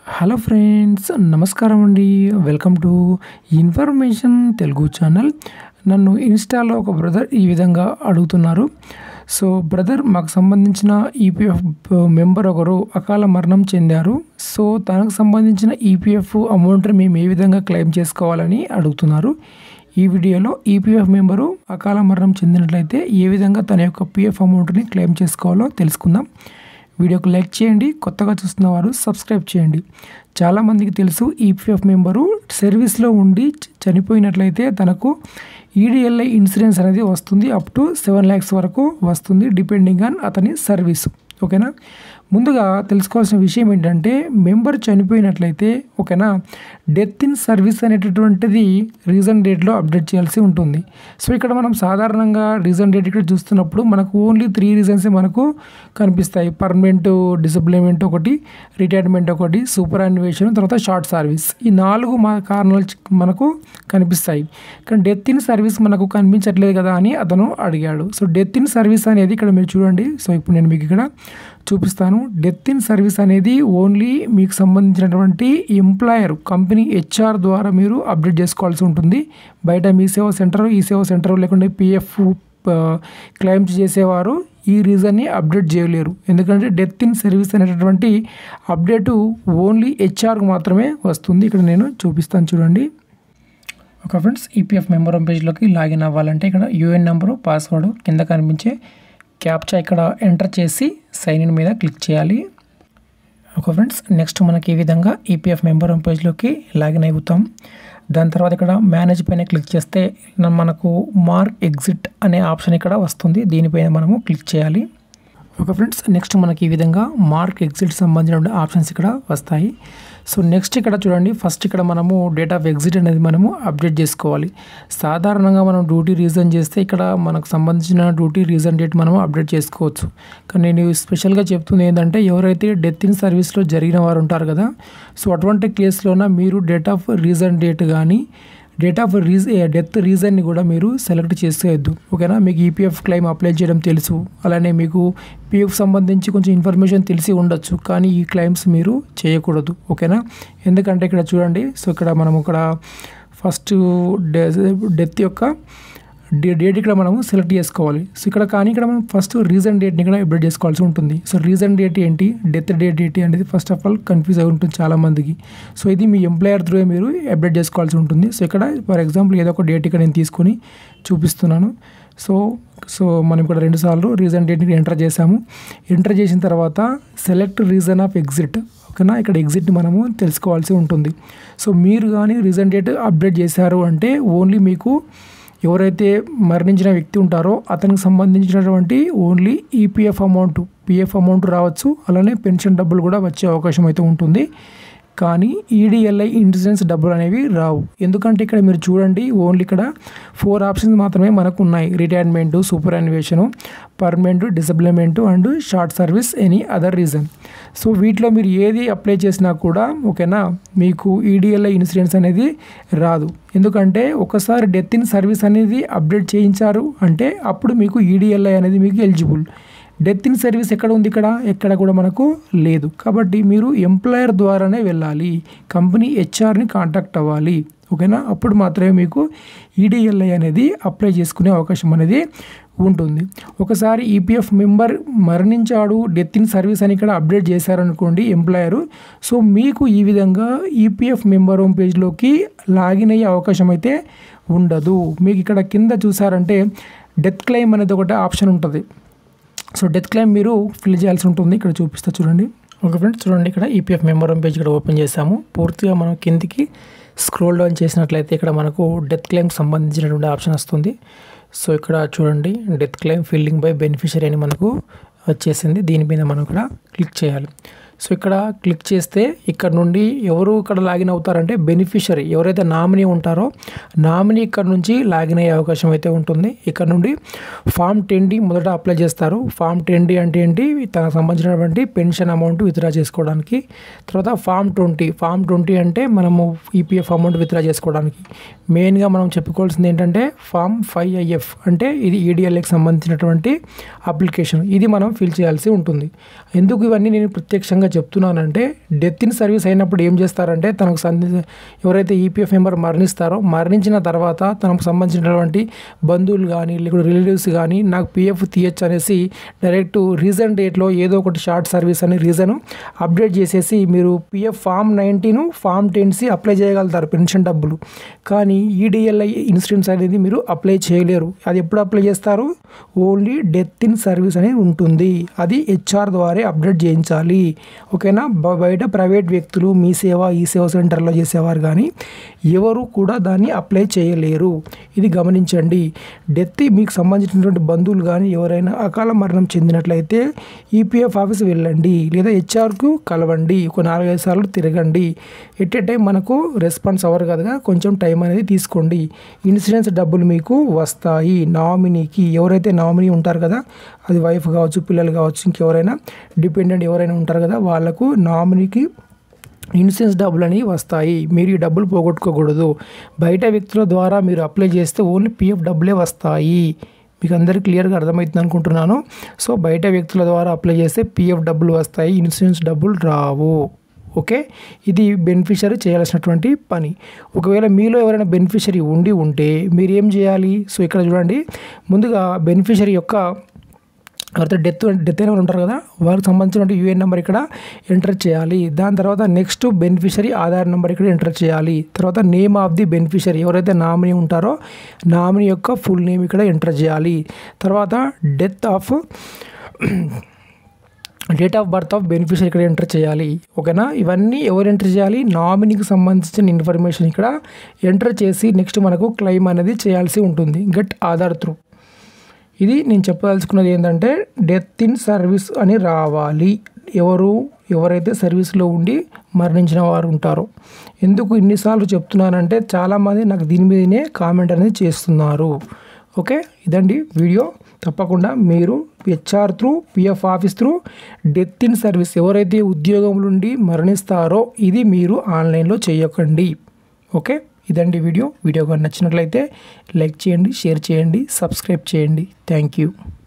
hello friends నమస్కారం అండి welcome to information Telugu channel నన్ను ఇన్స్టాలో ఒక బ్రదర్ ఈ విధంగా అడుగుతున్నారు సో బ్రదర్ మాకు సంబంధించిన ఈపీఎఫ్ మెంబర్ ఒకరు అకాల మరణం చెందారు సో తనకు సంబంధించిన ఈపీఎఫ్ అమౌంట్ని మేము ఏ విధంగా క్లెయిమ్ చేసుకోవాలని అడుగుతున్నారు ఈ వీడియోలో ఈపీఎఫ్ మెంబరు అకాల మరణం చెందినట్లయితే ఏ విధంగా తన యొక్క పిఎఫ్ అమౌంట్ని క్లెయిమ్ చేసుకోవాలో తెలుసుకుందాం వీడియోకి లైక్ చేయండి కొత్తగా చూస్తున్న వారు సబ్స్క్రైబ్ చేయండి చాలామందికి తెలుసు ఈపీఎఫ్ మెంబరు సర్వీస్లో ఉండి చ- చనిపోయినట్లయితే తనకు ఈడిఎల్ఐ ఇన్సూరెన్స్ అనేది వస్తుంది అప్ టు సెవెన్ ల్యాక్స్ వరకు వస్తుంది డిపెండింగ్ ఆన్ అతని సర్వీస్ ఓకేనా ముందుగా తెలుసుకోవాల్సిన విషయం ఏంటంటే మెంబర్ చనిపోయినట్లయితే ఓకేనా డెత్ ఇన్ సర్వీస్ అనేటటువంటిది రీజన్ డేట్లో అప్డేట్ చేయాల్సి ఉంటుంది సో ఇక్కడ మనం సాధారణంగా రీజన్ డేట్ ఇక్కడ చూస్తున్నప్పుడు మనకు ఓన్లీ త్రీ రీజన్స్ మనకు కనిపిస్తాయి పర్మనెంట్ డిసప్లిమెంట్ ఒకటి రిటైర్మెంట్ ఒకటి సూపర్ అన్వేషన్ తర్వాత షార్ట్ సర్వీస్ ఈ నాలుగు మా కారణాలు చి- మనకు కనిపిస్తాయి కానీ డెత్ ఇన్ సర్వీస్ మనకు కనిపించట్లేదు కదా అని అతను అడిగాడు సో డెత్ ఇన్ సర్వీస్ అనేది ఇక్కడ మీరు చూడండి సో ఇప్పుడు నేను మీకు ఇక్కడ చూపిస్తాను డెత్ ఇన్ సర్వీస్ అనేది ఓన్లీ మీకు సంబంధించినటువంటి ఎంప్లాయర్ కంపెనీ హెచ్ఆర్ ద్వారా మీరు అప్డేట్ చేసుకోవాల్సి ఉంటుంది బయట మీ సేవ సెంటర్ ఈ సేవ సెంటర్ లేకుంటే పిఎఫ్ క్లెయిమ్స్ చేసేవారు ఈ రీజన్ని అప్డేట్ చేయలేరు ఎందుకంటే డెత్ ఇన్ సర్వీస్ అనేటటువంటి అప్డేటు ఓన్లీ హెచ్ఆర్కి మాత్రమే వస్తుంది ఇక్కడ నేను చూపిస్తాను చూడండి ఒక ఫ్రెండ్స్ ఈపీఎఫ్ మెంబర్ పేజ్లోకి లాగిన్ అవ్వాలంటే ఇక్కడ యూఎన్ నెంబరు పాస్వర్డ్ కింద కనిపించే క్యాప్చా ఇక్కడ ఎంటర్ చేసి సైన్ ఇన్ మీద క్లిక్ చేయాలి ఒక ఫ్రెండ్స్ నెక్స్ట్ మనకి ఈ విధంగా ఈపీఎఫ్ మెంబర్ పేజ్లోకి లాగిన్ అవుతాం దాని తర్వాత ఇక్కడ మేనేజ్ పైన క్లిక్ చేస్తే న- మనకు మార్క్ ఎగ్జిట్ అనే ఆప్షన్ ఇక్కడ వస్తుంది దీనిపైన మనము క్లిక్ చేయాలి ఓకే ఫ్రెండ్స్ నెక్స్ట్ మనకి ఈ విధంగా మార్క్ ఎగ్జిట్ సంబంధించిన ఆప్షన్స్ ఇక్కడ వస్తాయి సో నెక్స్ట్ ఇక్కడ చూడండి ఫస్ట్ ఇక్కడ మనము డేట్ ఆఫ్ ఎగ్జిట్ అనేది మనము అప్డేట్ చేసుకోవాలి సాధారణంగా మనం డ్యూటీ రీజన్ చేస్తే ఇక్కడ మనకు సంబంధించిన డ్యూటీ రీజన్ డేట్ మనము అప్డేట్ చేసుకోవచ్చు కానీ నేను స్పెషల్గా చెప్తుంది ఏంటంటే ఎవరైతే డెత్ ఇన్ సర్వీస్లో జరిగిన వారు ఉంటారు కదా సో అటువంటి కేసులోన మీరు డేట్ ఆఫ్ రీజన్ డేట్ కానీ డేట్ ఆఫ్ రీజ్ డెత్ రీజన్ని కూడా మీరు సెలెక్ట్ చేసేయద్దు ఓకేనా మీకు ఈపీఎఫ్ క్లెయిమ్ అప్లై చేయడం తెలుసు అలానే మీకు పీఎఫ్ సంబంధించి కొంచెం ఇన్ఫర్మేషన్ తెలిసి ఉండొచ్చు కానీ ఈ క్లెయిమ్స్ మీరు చేయకూడదు ఓకేనా ఎందుకంటే ఇక్కడ చూడండి సో ఇక్కడ మనం ఇక్కడ ఫస్ట్ డెత్ యొక్క డే డేట్ ఇక్కడ మనము సెలెక్ట్ చేసుకోవాలి సో ఇక్కడ కానీ ఇక్కడ మనం ఫస్ట్ రీజన్ డేట్ని ఇక్కడ అప్డేట్ చేసుకోవాల్సి ఉంటుంది సో రీజన్ డేట్ ఏంటి డెత్ డేట్ ఏంటి అనేది ఫస్ట్ ఆఫ్ ఆల్ కన్ఫ్యూజ్ అయి ఉంటుంది చాలామందికి సో ఇది మీ ఎంప్లాయర్ త్రూ మీరు అప్డేట్ చేసుకోవాల్సి ఉంటుంది సో ఇక్కడ ఫర్ ఎగ్జాంపుల్ ఏదో ఒక డేట్ ఇక్కడ నేను తీసుకొని చూపిస్తున్నాను సో సో మనం ఇక్కడ రెండు సార్లు రీజన్ డేట్ని ఎంటర్ చేసాము ఎంటర్ చేసిన తర్వాత సెలెక్ట్ రీజన్ ఆఫ్ ఎగ్జిట్ ఓకేనా ఇక్కడ ఎగ్జిట్ మనము తెలుసుకోవాల్సి ఉంటుంది సో మీరు కానీ రీజన్ డేట్ అప్డేట్ చేశారు అంటే ఓన్లీ మీకు ఎవరైతే మరణించిన వ్యక్తి ఉంటారో అతనికి సంబంధించినటువంటి only EPF amount PF amount రావచ్చు అలానే పెన్షన్ డబ్బులు కూడా వచ్చే అవకాశం అయితే ఉంటుంది కానీ ఈడిఎల్ఐ ఇన్సూరెన్స్ డబ్బులు అనేవి రావు ఎందుకంటే ఇక్కడ మీరు చూడండి ఓన్లీ ఇక్కడ ఫోర్ ఆప్షన్స్ మాత్రమే మనకు ఉన్నాయి retirement superannuation permanent disablement and short service any other reason so వీటిలో మీరు ఏది అప్లై చేసినా కూడా ఓకేనా మీకు ఈడిఎల్ఐ ఇన్సూరెన్స్ అనేది రాదు ఎందుకంటే ఒకసారి డెత్ ఇన్ సర్వీస్ అనేది అప్డేట్ చేయించారు అంటే అప్పుడు మీకు ఈడిఎల్ఐ అనేది మీకు ఎలిజిబుల్ డెత్ ఇన్ సర్వీస్ ఎక్కడ ఉంది ఇక్కడ ఎక్కడ కూడా మనకు లేదు కాబట్టి మీరు ఎంప్లాయర్ ద్వారానే వెళ్ళాలి కంపెనీ హెచ్ఆర్ని కాంటాక్ట్ అవ్వాలి ఓకేనా అప్పుడు మాత్రమే మీకు ఈడిఎల్ఐ అనేది అప్లై చేసుకునే అవకాశం అనేది ఉంటుంది ఒకసారి ఈపీఎఫ్ మెంబర్ మరణించాడు డెత్ ఇన్ సర్వీస్ అని ఇక్కడ అప్డేట్ చేశారనుకోండి ఎంప్లాయరు సో మీకు ఈ విధంగా ఈపీఎఫ్ మెంబర్ హోమ్ పేజ్లోకి లాగిన్ అయ్యే అవకాశం అయితే ఉండదు మీకు ఇక్కడ కింద చూసారంటే డెత్ క్లెయిమ్ అనేది ఒకటి ఆప్షన్ ఉంటుంది సో డెత్ క్లెయిమ్ మీరు ఫిల్ చేయాల్సి ఉంటుంది ఇక్కడ చూపిస్తా చూడండి ఓకే ఫ్రెండ్స్ చూడండి ఇక్కడ ఈపీఎఫ్ మెంబర్ పేజ్ ఇక్కడ ఓపెన్ చేసాము పూర్తిగా మనం కిందికి స్క్రోల్ డౌన్ చేసినట్లయితే ఇక్కడ మనకు డెత్ క్లెయిమ్ సంబంధించినటువంటి ఆప్షన్ వస్తుంది సో ఇక్కడ చూడండి death claim filling by beneficiary అని మనకు వచ్చేసింది దీని మీద మనం ఇక్కడ క్లిక్ చేయాలి సో ఇక్కడ క్లిక్ చేస్తే ఇక్కడ నుండి ఎవరు ఇక్కడ లాగిన్ అవుతారంటే బెనిఫిషరీ ఎవరైతే నామినీ ఉంటారో నామినీ ఇక్కడ నుంచి లాగిన్ అయ్యే అవకాశం అయితే ఉంటుంది ఇక్కడ నుండి ఫామ్ టెన్ డి మొదట అప్లై చేస్తారు ఫామ్ టెన్ డి అంటే ఏంటి తనకు సంబంధించినటువంటి పెన్షన్ అమౌంట్ విత్డ్రా చేసుకోవడానికి తర్వాత ఫామ్ ట్వంటీ ఫామ్ ట్వంటీ అంటే మనము ఈపీఎఫ్ అమౌంట్ విత్డ్రా చేసుకోవడానికి మెయిన్గా మనం చెప్పుకోవాల్సింది ఏంటంటే ఫామ్ ఫైవ్ ఐఎఫ్ అంటే ఇది ఈడిఎల్ఏకి సంబంధించినటువంటి అప్లికేషన్ ఇది మనం ఫిల్ చేయాల్సి ఉంటుంది ఎందుకు ఇవన్నీ నేను ప్రత్యక్షంగా విధంగా చెప్తున్నానంటే డెత్ ఇన్ సర్వీస్ అయినప్పుడు ఏం చేస్తారంటే తనకు సంధి ఎవరైతే ఈపీఎఫ్ మెంబర్ మరణిస్తారో మరణించిన తర్వాత తనకు సంబంధించినటువంటి బంధువులు కానీ లేకుంటే రిలేటివ్స్ కానీ నాకు పిఎఫ్ తీయచ్చు అనేసి డైరెక్ట్ రీజన్ డేట్లో ఏదో ఒకటి షార్ట్ సర్వీస్ అని రీజన్ అప్డేట్ చేసేసి మీరు PF form nineteen form ten C apply చేయగలుగుతారు పెన్షన్ డబ్బులు కానీ ఈడిఎల్ఐ ఇన్సూరెన్స్ అనేది మీరు అప్లై చేయలేరు అది ఎప్పుడు అప్లై చేస్తారు ఓన్లీ డెత్ ఇన్ సర్వీస్ అనేది ఉంటుంది అది హెచ్ఆర్ ద్వారా అప్డేట్ చేయించాలి ఓకేనా బ- బయట ప్రైవేట్ వ్యక్తులు మీ సేవ ఈ సేవ సెంటర్లో చేసేవారు కానీ ఎవరు కూడా దాన్ని అప్లై చేయలేరు ఇది గమనించండి డెత్ మీకు సంబంధించినటువంటి బంధువులు కానీ ఎవరైనా అకాల మరణం చెందినట్లయితే ఈపీఎఫ్ ఆఫీస్ వెళ్ళండి లేదా హెచ్ఆర్కు కలవండి ఒక నాలుగైదు సార్లు తిరగండి ఎట్ ఏ టైం మనకు రెస్పాన్స్ అవ్వరు కదా కొంచెం టైం అనేది తీసుకోండి ఇన్సూరెన్స్ డబ్బులు మీకు వస్తాయి నామినీకి ఎవరైతే నామినీ ఉంటారు కదా అది వైఫ్ కావచ్చు పిల్లలు కావచ్చు ఇంకెవరైనా డిపెండెంట్ ఎవరైనా ఉంటారు కదా వాళ్ళకు నామినీకి ఇన్సూరెన్స్ డబ్బులు అనేవి వస్తాయి మీరు ఈ డబ్బులు పోగొట్టుకోకూడదు బయట వ్యక్తుల ద్వారా మీరు అప్లై చేస్తే ఓన్లీ పిఎఫ్ డబ్బులే వస్తాయి మీకు అందరికీ క్లియర్గా అర్థమవుతుంది అనుకుంటున్నాను సో బయట వ్యక్తుల ద్వారా అప్లై చేస్తే పిఎఫ్ డబ్బులు వస్తాయి ఇన్సూరెన్స్ డబ్బులు రావు ఓకే ఇది బెనిఫిషరీ చేయాల్సినటువంటి పని ఒకవేళ మీలో ఎవరైనా బెనిఫిషరీ ఉండి ఉంటే మీరు ఏం చేయాలి సో ఇక్కడ చూడండి ముందుగా బెనిఫిషరీ యొక్క ఎవరైతే డెత్ డెత్ అయిన వాళ్ళు ఉంటారు కదా వారికి సంబంధించిన యూఏఎన్ నెంబర్ ఇక్కడ ఎంటర్ చేయాలి దాని తర్వాత నెక్స్ట్ బెనిఫిషరీ ఆధార్ నెంబర్ ఇక్కడ ఎంటర్ చేయాలి తర్వాత నేమ్ ఆఫ్ ది బెనిఫిషరీ ఎవరైతే నామినీ ఉంటారో నామినీ యొక్క ఫుల్ నేమ్ ఇక్కడ ఎంటర్ చేయాలి తర్వాత death of date of birth of beneficiary ఇక్కడ ఎంటర్ చేయాలి ఓకేనా ఇవన్నీ ఎవరు ఎంటర్ చేయాలి నామినీకి సంబంధించిన ఇన్ఫర్మేషన్ ఇక్కడ ఎంటర్ చేసి నెక్స్ట్ మనకు క్లెయిమ్ అనేది చేయాల్సి ఉంటుంది గెట్ ఆధార్ త్రూ ఇది నేను చెప్పదలుచుకున్నది ఏంటంటే డెత్ ఇన్ సర్వీస్ అని రావాలి ఎవరు ఎవరైతే సర్వీస్లో ఉండి మరణించిన వారు ఉంటారో ఎందుకు ఇన్నిసార్లు చెప్తున్నానంటే చాలామంది నాకు దీని మీదనే కామెంట్ అనేది చేస్తున్నారు ఓకే ఇదండి వీడియో తప్పకుండా మీరు HR through PF office through death in service ఎవరైతే ఉద్యోగం నుండి మరణిస్తారో ఇది మీరు ఆన్లైన్లో చేయకండి ఓకే ఇదండి వీడియో వీడియో కానీ నచ్చినట్లయితే లైక్ చేయండి షేర్ చేయండి సబ్స్క్రైబ్ చేయండి థ్యాంక్ యూ